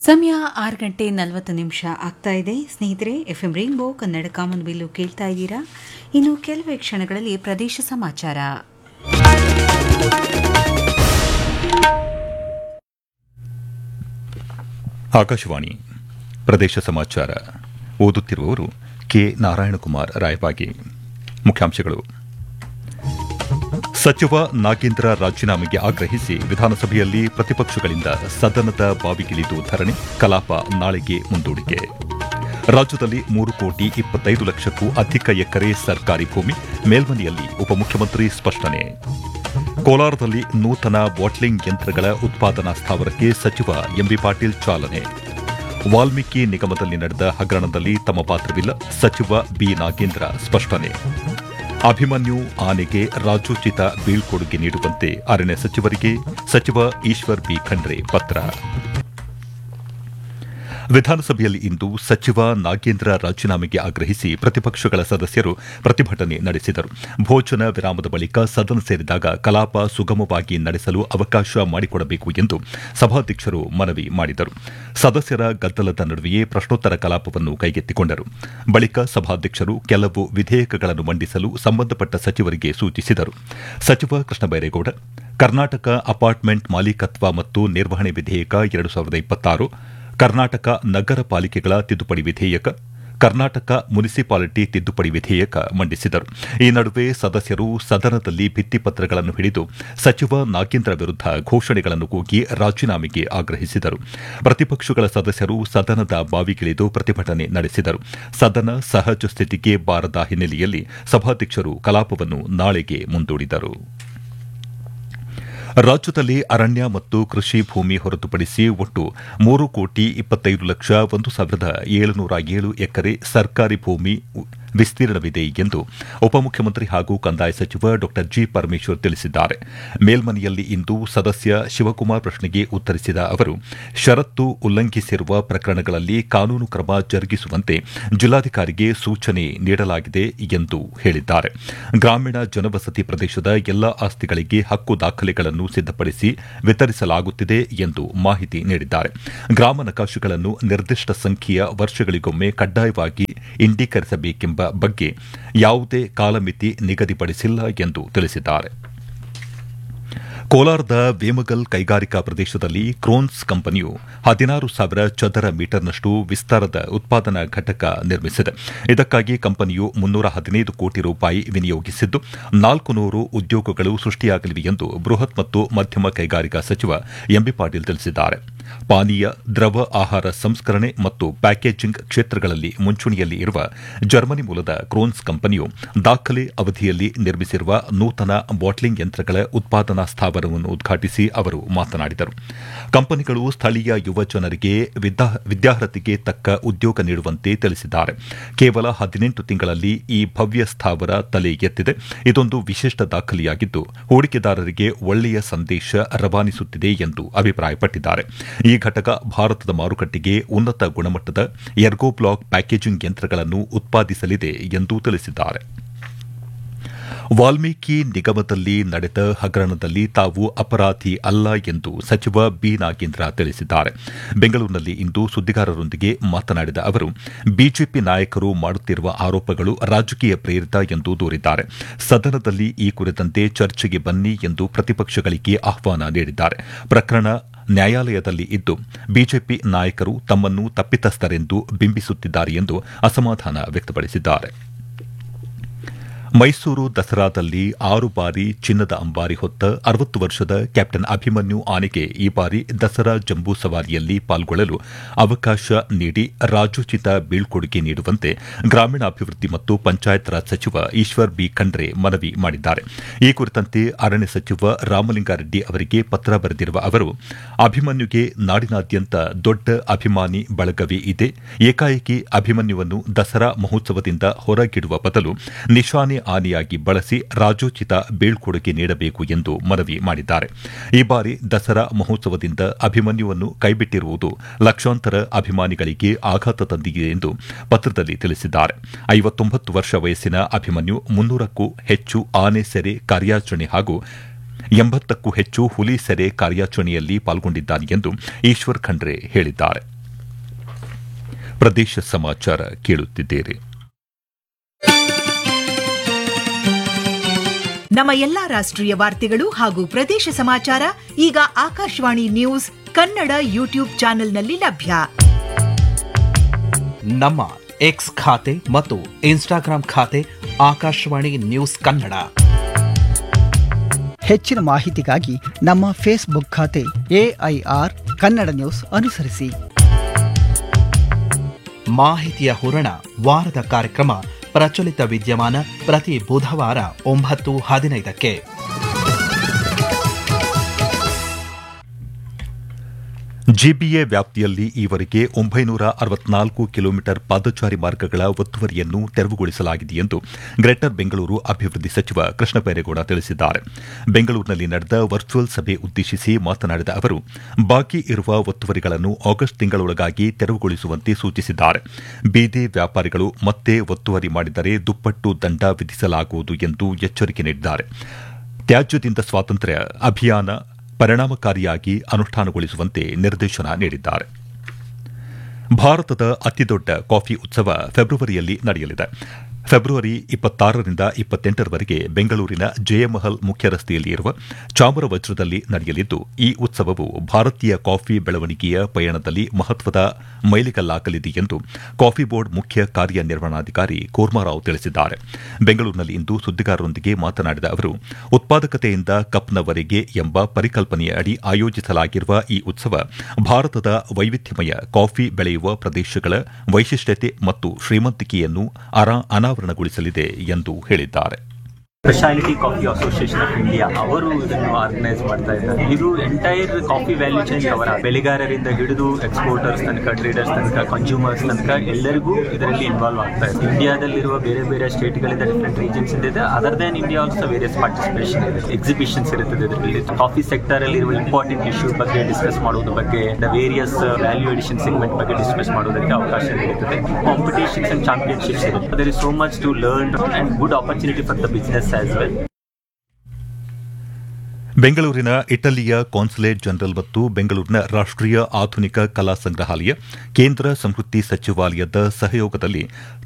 ಸಮಯ ಆರು ಗಂಟೆ ನಲವತ್ತು ನಿಮಿಷ ಆಗ್ತಾ ಇದೆ ಸ್ನೇಹಿತರೆ ಎಫ್ ಎಂ ರೈನ್ಬೋ ಕನ್ನಡ ಕಾಮನ್ವೆಲ್ಲು ಕೇಳ್ತಾ ಇದ್ದೀರಾ ಇನ್ನು ಕೆಲವೇ ಕ್ಷಣಗಳಲ್ಲಿ ಪ್ರದೇಶ ಸಮಾಚಾರ ಆಕಾಶವಾಣಿ ಪ್ರದೇಶ ಸಮಾಚಾರ ಓದುತ್ತಿರುವವರು ಕೆ ನಾರಾಯಣಕುಮಾರ್ ರಾಯಬಾಗಿ ಮುಖ್ಯಾಂಶಗಳು ಸಚಿವ ನಾಗೇಂದ್ರ ರಾಜೀನಾಮೆಗೆ ಆಗ್ರಹಿಸಿ ವಿಧಾನಸಭೆಯಲ್ಲಿ ಪ್ರತಿಪಕ್ಷಗಳಿಂದ ಸದನದ ಬಾವಿಗಿಳಿದು ಧರಣಿ ಕಲಾಪ ನಾಳೆಗೆ ಮುಂದೂಡಿಕೆ ರಾಜ್ಯದಲ್ಲಿ ಮೂರು ಕೋಟಿ ಇಪ್ಪತ್ತೈದು ಲಕ್ಷಕ್ಕೂ ಅಧಿಕ ಎಕರೆ ಸರ್ಕಾರಿ ಭೂಮಿ ಮೇಲ್ಮನೆಯಲ್ಲಿ ಉಪಮುಖ್ಯಮಂತ್ರಿ ಸ್ಪಷ್ಟನೆ ಕೋಲಾರದಲ್ಲಿ ನೂತನ ಬಾಟ್ಲಿಂಗ್ ಯಂತ್ರಗಳ ಉತ್ಪಾದನಾ ಸ್ಥಾವರಕ್ಕೆ ಸಚಿವ ಎಂಬಿ ಪಾಟೀಲ್ ಚಾಲನೆ ವಾಲ್ಮೀಕಿ ನಿಗಮದಲ್ಲಿ ನಡೆದ ಹಗರಣದಲ್ಲಿ ತಮ್ಮ ಪಾತ್ರವಿಲ್ಲ ಸಚಿವ ಬಿ ನಾಗೇಂದ್ರ ಸ್ಪಷ್ಟನೆ ಅಭಿಮನ್ಯು ಆನೆಗೆ ರಾಜೋಚಿತ ಬೀಳ್ಕೊಡುಗೆ ನೀಡುವಂತೆ ಅರಣ್ಯ ಸಚಿವರಿಗೆ ಸಚಿವ ಈಶ್ವರ್ ಬಿ ಖಂಡ್ರೆ ಪತ್ರ ವಿಧಾನಸಭೆಯಲ್ಲಿ ಇಂದು ಸಚಿವ ನಾಗೇಂದ್ರ ರಾಜೀನಾಮೆಗೆ ಆಗ್ರಹಿಸಿ ಪ್ರತಿಪಕ್ಷಗಳ ಸದಸ್ಯರು ಪ್ರತಿಭಟನೆ ನಡೆಸಿದರು ಭೋಜನ ವಿರಾಮದ ಬಳಿಕ ಸದನ ಸೇರಿದಾಗ ಕಲಾಪ ಸುಗಮವಾಗಿ ನಡೆಸಲು ಅವಕಾಶ ಮಾಡಿಕೊಡಬೇಕು ಎಂದು ಸಭಾಧ್ಯಕ್ಷರು ಮನವಿ ಮಾಡಿದರು ಸದಸ್ಯರ ಗದ್ದಲದ ನಡುವೆಯೇ ಪ್ರಶ್ನೋತ್ತರ ಕಲಾಪವನ್ನು ಕೈಗೆತ್ತಿಕೊಂಡರು ಬಳಿಕ ಸಭಾಧ್ಯಕ್ಷರು ಕೆಲವು ವಿಧೇಯಕಗಳನ್ನು ಮಂಡಿಸಲು ಸಂಬಂಧಪಟ್ಟ ಸಚಿವರಿಗೆ ಸೂಚಿಸಿದರು ಸಚಿವ ಕೃಷ್ಣ ಬೈರೇಗೌಡ ಕರ್ನಾಟಕ ಅಪಾರ್ಟ್ಮೆಂಟ್ ಮಾಲೀಕತ್ವ ಮತ್ತು ನಿರ್ವಹಣೆ ವಿಧೇಯಕ ಎರಡು ಸಾವಿರದ ಇಪ್ಪತ್ತಾರು ಕರ್ನಾಟಕ ನಗರ ಪಾಲಿಕೆಗಳ ತಿದ್ದುಪಡಿ ವಿಧೇಯಕ ಕರ್ನಾಟಕ ಮುನಿಸಿಪಾಲಿಟಿ ತಿದ್ದುಪಡಿ ವಿಧೇಯಕ ಮಂಡಿಸಿದರು ಈ ನಡುವೆ ಸದಸ್ಯರು ಸದನದಲ್ಲಿ ಭಿತ್ತಿಪತ್ರಗಳನ್ನು ಹಿಡಿದು ಸಚಿವ ನಾಗೇಂದ್ರ ವಿರುದ್ಧ ಘೋಷಣೆಗಳನ್ನು ಕೂಗಿ ರಾಜೀನಾಮೆಗೆ ಆಗ್ರಹಿಸಿದರು ಪ್ರತಿಪಕ್ಷಗಳ ಸದಸ್ಯರು ಸದನದ ಬಾವಿಗಿಳಿದು ಪ್ರತಿಭಟನೆ ನಡೆಸಿದರು ಸದನ ಸಹಜ ಸ್ಥಿತಿಗೆ ಬಾರದ ಹಿನ್ನೆಲೆಯಲ್ಲಿ ಸಭಾಧ್ಯಕ್ಷರು ಕಲಾಪವನ್ನು ನಾಳೆಗೆ ಮುಂದೂಡಿದರು ರಾಜ್ಯದಲ್ಲಿ ಅರಣ್ಯ ಮತ್ತು ಕೃಷಿ ಭೂಮಿ ಹೊರತುಪಡಿಸಿ ಒಟ್ಟು ಮೂರು ಕೋಟಿ ಇಪ್ಪತ್ತೈದು ಲಕ್ಷ ಒಂದು ಸಾವಿರದ ಏಳುನೂರ ಏಳು ಎಕರೆ ಸರ್ಕಾರಿ ಭೂಮಿ ವಿಸ್ತೀರ್ಣವಿದೆ ಎಂದು ಉಪಮುಖ್ಯಮಂತ್ರಿ ಹಾಗೂ ಕಂದಾಯ ಸಚಿವ ಡಾ ಜಿ ಪರಮೇಶ್ವರ್ ತಿಳಿಸಿದ್ದಾರೆ ಮೇಲ್ಮನೆಯಲ್ಲಿ ಇಂದು ಸದಸ್ಯ ಶಿವಕುಮಾರ್ ಪ್ರಶ್ನೆಗೆ ಉತ್ತರಿಸಿದ ಅವರು ಷರತ್ತು ಉಲ್ಲಂಘಿಸಿರುವ ಪ್ರಕರಣಗಳಲ್ಲಿ ಕಾನೂನು ಕ್ರಮ ಜರುಗಿಸುವಂತೆ ಜಿಲ್ಲಾಧಿಕಾರಿಗೆ ಸೂಚನೆ ನೀಡಲಾಗಿದೆ ಎಂದು ಹೇಳಿದ್ದಾರೆ ಗ್ರಾಮೀಣ ಜನವಸತಿ ಪ್ರದೇಶದ ಎಲ್ಲಾ ಆಸ್ತಿಗಳಿಗೆ ಹಕ್ಕು ದಾಖಲೆಗಳನ್ನು ಸಿದ್ದಪಡಿಸಿ ವಿತರಿಸಲಾಗುತ್ತಿದೆ ಎಂದು ಮಾಹಿತಿ ನೀಡಿದ್ದಾರೆ ಗ್ರಾಮ ನಕಾಶೆಗಳನ್ನು ನಿರ್ದಿಷ್ಟ ಸಂಖ್ಯೆಯ ವರ್ಷಗಳಿಗೊಮ್ಮೆ ಕಡ್ಡಾಯವಾಗಿ ಇಂಡೀಕರಿಸಬೇಕೆಂಬ ಬಗ್ಗೆ ಯಾವುದೇ ಕಾಲಮಿತಿ ನಿಗದಿಪಡಿಸಿಲ್ಲ ಎಂದು ತಿಳಿಸಿದ್ದಾರೆ ಕೋಲಾರದ ವೇಮಗಲ್ ಕೈಗಾರಿಕಾ ಪ್ರದೇಶದಲ್ಲಿ ಕ್ರೋನ್ಸ್ ಕಂಪನಿಯು ಹದಿನಾರು ಸಾವಿರ ಚದರ ಮೀಟರ್ನಷ್ಟು ವಿಸ್ತಾರದ ಉತ್ಪಾದನಾ ಘಟಕ ನಿರ್ಮಿಸಿದೆ ಇದಕ್ಕಾಗಿ ಕಂಪನಿಯು ಮುನ್ನೂರ ಹದಿನೈದು ಕೋಟಿ ರೂಪಾಯಿ ವಿನಿಯೋಗಿಸಿದ್ದು ನಾಲ್ಕು ನೂರು ಉದ್ಯೋಗಗಳು ಸೃಷ್ಟಿಯಾಗಲಿವೆ ಎಂದು ಬೃಹತ್ ಮತ್ತು ಮಧ್ಯಮ ಕೈಗಾರಿಕಾ ಸಚಿವ ಎಂಬಿ ಪಾಟೀಲ್ ತಿಳಿಸಿದ್ದಾರೆ ಪಾನೀಯ ದ್ರವ ಆಹಾರ ಸಂಸ್ಕರಣೆ ಮತ್ತು ಪ್ಯಾಕೇಜಿಂಗ್ ಕ್ಷೇತ್ರಗಳಲ್ಲಿ ಮುಂಚೂಣಿಯಲ್ಲಿ ಇರುವ ಜರ್ಮನಿ ಮೂಲದ ಕ್ರೋನ್ಸ್ ಕಂಪನಿಯು ದಾಖಲೆ ಅವಧಿಯಲ್ಲಿ ನಿರ್ಮಿಸಿರುವ ನೂತನ ಬಾಟ್ಲಿಂಗ್ ಯಂತ್ರಗಳ ಉತ್ಪಾದನಾ ಸ್ಥಾವರವನ್ನು ಉದ್ಘಾಟಿಸಿ ಅವರು ಮಾತನಾಡಿದರು ಕಂಪನಿಗಳು ಸ್ಥಳೀಯ ಯುವ ಜನರಿಗೆ ವಿದ್ಯಾರ್ಹತೆಗೆ ತಕ್ಕ ಉದ್ಯೋಗ ನೀಡುವಂತೆ ತಿಳಿಸಿದ್ದಾರೆ ಕೇವಲ ಹದಿನೆಂಟು ತಿಂಗಳಲ್ಲಿ ಈ ಭವ್ಯ ಸ್ಥಾವರ ತಲೆ ಎತ್ತಿದೆ ಇದೊಂದು ವಿಶಿಷ್ಟ ದಾಖಲೆಯಾಗಿದ್ದು ಹೂಡಿಕೆದಾರರಿಗೆ ಒಳ್ಳೆಯ ಸಂದೇಶ ರವಾನಿಸುತ್ತಿದೆ ಎಂದು ಅಭಿಪ್ರಾಯಪಟ್ಟಿದ್ದಾರೆ ಈ ಘಟಕ ಭಾರತದ ಮಾರುಕಟ್ಟೆಗೆ ಉನ್ನತ ಗುಣಮಟ್ಟದ ಎರ್ಗೋ ಬ್ಲಾಕ್ ಪ್ಯಾಕೇಜಿಂಗ್ ಯಂತ್ರಗಳನ್ನು ಉತ್ಪಾದಿಸಲಿದೆ ಎಂದು ತಿಳಿಸಿದ್ದಾರೆ ವಾಲ್ಮೀಕಿ ನಿಗಮದಲ್ಲಿ ನಡೆದ ಹಗರಣದಲ್ಲಿ ತಾವು ಅಪರಾಧಿ ಅಲ್ಲ ಎಂದು ಸಚಿವ ಬಿ ನಾಗೇಂದ್ರ ತಿಳಿಸಿದ್ದಾರೆ ಬೆಂಗಳೂರಿನಲ್ಲಿ ಇಂದು ಸುದ್ದಿಗಾರರೊಂದಿಗೆ ಮಾತನಾಡಿದ ಅವರು ಬಿಜೆಪಿ ನಾಯಕರು ಮಾಡುತ್ತಿರುವ ಆರೋಪಗಳು ರಾಜಕೀಯ ಪ್ರೇರಿತ ಎಂದು ದೂರಿದ್ದಾರೆ ಸದನದಲ್ಲಿ ಈ ಕುರಿತಂತೆ ಚರ್ಚೆಗೆ ಬನ್ನಿ ಎಂದು ಪ್ರತಿಪಕ್ಷಗಳಿಗೆ ಆಹ್ವಾನ ನೀಡಿದ್ದಾರೆ ಪ್ರಕರಣ ನ್ಯಾಯಾಲಯದಲ್ಲಿ ಇದ್ದು ಬಿಜೆಪಿ ನಾಯಕರು ತಮ್ಮನ್ನು ತಪ್ಪಿತಸ್ಥರೆಂದು ಬಿಂಬಿಸುತ್ತಿದ್ದಾರೆ ಎಂದು ಅಸಮಾಧಾನ ವ್ಯಕ್ತಪಡಿಸಿದ್ದಾರೆ ಮೈಸೂರು ದಸರಾದಲ್ಲಿ ಆರು ಬಾರಿ ಚಿನ್ನದ ಅಂಬಾರಿ ಹೊತ್ತ ಅರವತ್ತು ವರ್ಷದ ಕ್ಯಾಪ್ಟನ್ ಅಭಿಮನ್ಯು ಆನೆಗೆ ಈ ಬಾರಿ ದಸರಾ ಜಂಬೂ ಸವಾರಿಯಲ್ಲಿ ಪಾಲ್ಗೊಳ್ಳಲು ಅವಕಾಶ ನೀಡಿ ರಾಜೋಚಿತ ಬೀಳ್ಕೊಡುಗೆ ನೀಡುವಂತೆ ಗ್ರಾಮೀಣಾಭಿವೃದ್ಧಿ ಮತ್ತು ಪಂಚಾಯತ್ ರಾಜ್ ಸಚಿವ ಈಶ್ವರ್ ಬಿ ಖಂಡ್ರೆ ಮನವಿ ಮಾಡಿದ್ದಾರೆ ಈ ಕುರಿತಂತೆ ಅರಣ್ಯ ಸಚಿವ ರಾಮಲಿಂಗಾರೆಡ್ಡಿ ಅವರಿಗೆ ಪತ್ರ ಬರೆದಿರುವ ಅವರು ಅಭಿಮನ್ಯುಗೆ ನಾಡಿನಾದ್ಯಂತ ದೊಡ್ಡ ಅಭಿಮಾನಿ ಬಳಗವೇ ಇದೆ ಏಕಾಏಕಿ ಅಭಿಮನ್ಯುವನ್ನು ದಸರಾ ಮಹೋತ್ಸವದಿಂದ ಹೊರಗಿಡುವ ಬದಲು ನಿಶಾನೆ ಆನೆಯಾಗಿ ಬಳಸಿ ರಾಜೋಚಿತ ಬೀಳ್ಕೊಡುಗೆ ನೀಡಬೇಕು ಎಂದು ಮನವಿ ಮಾಡಿದ್ದಾರೆ ಈ ಬಾರಿ ದಸರಾ ಮಹೋತ್ಸವದಿಂದ ಅಭಿಮನ್ಯುವನ್ನು ಕೈಬಿಟ್ಟಿರುವುದು ಲಕ್ಷಾಂತರ ಅಭಿಮಾನಿಗಳಿಗೆ ಆಘಾತ ತಂದಿದೆ ಎಂದು ಪತ್ರದಲ್ಲಿ ತಿಳಿಸಿದ್ದಾರೆ ಐವತ್ತೊಂಬತ್ತು ವರ್ಷ ವಯಸ್ಸಿನ ಅಭಿಮನ್ಯು ಮುನ್ನೂರಕ್ಕೂ ಹೆಚ್ಚು ಆನೆ ಸೆರೆ ಕಾರ್ಯಾಚರಣೆ ಹಾಗೂ ಎಂಬತ್ತಕ್ಕೂ ಹೆಚ್ಚು ಹುಲಿ ಸೆರೆ ಕಾರ್ಯಾಚರಣೆಯಲ್ಲಿ ಪಾಲ್ಗೊಂಡಿದ್ದಾನೆ ಎಂದು ಈಶ್ವರ್ ಖಂಡ್ರೆ ಹೇಳಿದ್ದಾರೆ ಪ್ರದೇಶ ಸಮಾಚಾರ ಕೇಳುತ್ತಿದ್ದೀರಿ ನಮ್ಮ ಎಲ್ಲಾ ರಾಷ್ಟ್ರೀಯ ವಾರ್ತೆಗಳು ಹಾಗೂ ಪ್ರದೇಶ ಸಮಾಚಾರ ಈಗ ಆಕಾಶವಾಣಿ ನ್ಯೂಸ್ ಕನ್ನಡ ಯೂಟ್ಯೂಬ್ ಚಾನೆಲ್ನಲ್ಲಿ ಲಭ್ಯ ನಮ್ಮ ಎಕ್ಸ್ ಖಾತೆ ಮತ್ತು ಇನ್ಸ್ಟಾಗ್ರಾಂ ಖಾತೆ ಆಕಾಶವಾಣಿ ನ್ಯೂಸ್ ಕನ್ನಡ ಹೆಚ್ಚಿನ ಮಾಹಿತಿಗಾಗಿ ನಮ್ಮ ಫೇಸ್ಬುಕ್ ಖಾತೆ ಎಐಆರ್ ಕನ್ನಡ ನ್ಯೂಸ್ ಅನುಸರಿಸಿ ಮಾಹಿತಿಯ ಹೂರಣ ವಾರದ ಕಾರ್ಯಕ್ರಮ ಪ್ರಚಲಿತ ವಿದ್ಯಮಾನ ಪ್ರತಿ ಬುಧವಾರ ಒಂಬತ್ತು ಹದಿನೈದಕ್ಕೆ ಜಿಬಿಎ ವ್ಯಾಪ್ತಿಯಲ್ಲಿ ಈವರೆಗೆ ಒಂಬೈನೂರ ಅರವತ್ನಾಲ್ಕು ಕಿಲೋಮೀಟರ್ ಪಾದಚಾರಿ ಮಾರ್ಗಗಳ ಒತ್ತುವರಿಯನ್ನು ತೆರವುಗೊಳಿಸಲಾಗಿದೆ ಎಂದು ಗ್ರೇಟರ್ ಬೆಂಗಳೂರು ಅಭಿವೃದ್ಧಿ ಸಚಿವ ಕೃಷ್ಣ ಬೈರೇಗೌಡ ತಿಳಿಸಿದ್ದಾರೆ ಬೆಂಗಳೂರಿನಲ್ಲಿ ನಡೆದ ವರ್ಚುವಲ್ ಸಭೆ ಉದ್ದೇಶಿಸಿ ಮಾತನಾಡಿದ ಅವರು ಬಾಕಿ ಇರುವ ಒತ್ತುವರಿಗಳನ್ನು ಆಗಸ್ಟ್ ತಿಂಗಳೊಳಗಾಗಿ ತೆರವುಗೊಳಿಸುವಂತೆ ಸೂಚಿಸಿದ್ದಾರೆ ಬೀದಿ ವ್ಯಾಪಾರಿಗಳು ಮತ್ತೆ ಒತ್ತುವರಿ ಮಾಡಿದರೆ ದುಪ್ಪಟ್ಟು ದಂಡ ವಿಧಿಸಲಾಗುವುದು ಎಂದು ಎಚ್ಚರಿಕೆ ನೀಡಿದ್ದಾರೆ ತ್ಯಾಜ್ಯದಿಂದ ಸ್ವಾತಂತ್ರ್ಯ ಅಭಿಯಾನ ಪರಿಣಾಮಕಾರಿಯಾಗಿ ಅನುಷ್ಠಾನಗೊಳಿಸುವಂತೆ ನಿರ್ದೇಶನ ನೀಡಿದ್ದಾರೆ ಭಾರತದ ಅತಿದೊಡ್ಡ ಕಾಫಿ ಉತ್ಸವ ಫೆಬ್ರವರಿಯಲ್ಲಿ ನಡೆಯಲಿದೆ ಫೆಬ್ರವರಿ ಇಪ್ಪತ್ತಾರರಿಂದ ಇಪ್ಪತ್ತೆಂಟರವರೆಗೆ ಬೆಂಗಳೂರಿನ ಜಯಮಹಲ್ ಮುಖ್ಯ ರಸ್ತೆಯಲ್ಲಿ ಇರುವ ಚಾಮರವಜ್ರದಲ್ಲಿ ನಡೆಯಲಿದ್ದು ಈ ಉತ್ಸವವು ಭಾರತೀಯ ಕಾಫಿ ಬೆಳವಣಿಗೆಯ ಪಯಣದಲ್ಲಿ ಮಹತ್ವದ ಮೈಲಿಗಲ್ಲಾಗಲಿದೆ ಎಂದು ಕಾಫಿ ಬೋರ್ಡ್ ಮುಖ್ಯ ಕಾರ್ಯನಿರ್ವಹಣಾಧಿಕಾರಿ ಕೂರ್ಮಾರಾವ್ ತಿಳಿಸಿದ್ದಾರೆ ಬೆಂಗಳೂರಿನಲ್ಲಿಂದು ಸುದ್ದಿಗಾರರೊಂದಿಗೆ ಮಾತನಾಡಿದ ಅವರು ಉತ್ಪಾದಕತೆಯಿಂದ ಕಪ್ನವರೆಗೆ ಎಂಬ ಪರಿಕಲ್ಪನೆಯ ಅಡಿ ಆಯೋಜಿಸಲಾಗಿರುವ ಈ ಉತ್ಸವ ಭಾರತದ ವೈವಿಧ್ಯಮಯ ಕಾಫಿ ಬೆಳೆಯುವ ಪ್ರದೇಶಗಳ ವೈಶಿಷ್ಟ್ಯತೆ ಮತ್ತು ಶ್ರೀಮಂತಿಕೆಯನ್ನು ಅನಾವರಣಗೊಳಿಸಲಿದೆ ಎಂದು ಹೇಳಿದ್ದಾರೆ speciality coffee association of India ಅವರು ಇದನ್ನು ಆರ್ಗನೈಸ್ ಮಾಡ್ತಾ ಇದ್ದಾರೆ ಇದು ಎಂಟೈರ್ ಕಾಫಿ ವ್ಯಾಲ್ಯೂ ಚೈನ್ ಅವರ ಬೆಳೆಗಾರರಿಂದ ಹಿಡಿದು ಎಕ್ಸ್ಪೋರ್ಟರ್ಸ್ ತನಕ ಟ್ರೇಡರ್ಸ್ ತನಕ ಕನ್ಸ್ಯೂಮರ್ಸ್ ತನಕ ಎಲ್ಲರಿಗೂ ಇದರಲ್ಲಿ ಇನ್ವಾಲ್ವ್ ಆಗ್ತಾ ಇದೆ ಇಂಡಿಯಾದಲ್ಲಿರುವ ಬೇರೆ ಬೇರೆ ಸ್ಟೇಟ್ಗಳಿಂದ ಡಿಫ್ರೆಂಟ್ ರೀಜನ್ಸ್ ಇದೆ other than India also various participation ಇದೆ ಎಕ್ಸಿಬಿಷನ್ಸ್ ಇರುತ್ತದೆ ಇದರಲ್ಲಿ ಕಾಫಿ ಸೆಕ್ಟರ್ ಅಲ್ಲಿ ಇರುವ ಇಂಪಾರ್ಟೆಂಟ್ ಇಶ್ಯೂ ಬಗ್ಗೆ ಡಿಸ್ಕಸ್ ಮಾಡೋದ್ರ ಬಗ್ಗೆ ವೇರಿಯಸ್ ವ್ಯಾಲ್ಯೂ ಎಡಿಷನ್ ಸೆಗ್ಮೆಂಟ್ ಬಗ್ಗೆ ಡಿಸ್ಕಸ್ ಮಾಡೋದಕ್ಕೆ ಅವಕಾಶ ನೀಡುತ್ತದೆ ಕಾಂಪಿಟೇಷನ್ಸ್ ಅಂಡ್ ಚಾಂಪಿಯನ್ಶಿಪ್ಸ್ ಇರುತ್ತೆ there is so much to learn and good opportunity for the business as well ಬೆಂಗಳೂರಿನ ಇಟಲಿಯ ಕಾನ್ಸುಲೇಟ್ ಜನರಲ್ ಮತ್ತು ಬೆಂಗಳೂರಿನ ರಾಷ್ಟೀಯ ಆಧುನಿಕ ಕಲಾ ಸಂಗ್ರಹಾಲಯ ಕೇಂದ್ರ ಸಂಸ್ಕೃತಿ ಸಚಿವಾಲಯದ ಸಹಯೋಗದಲ್ಲಿ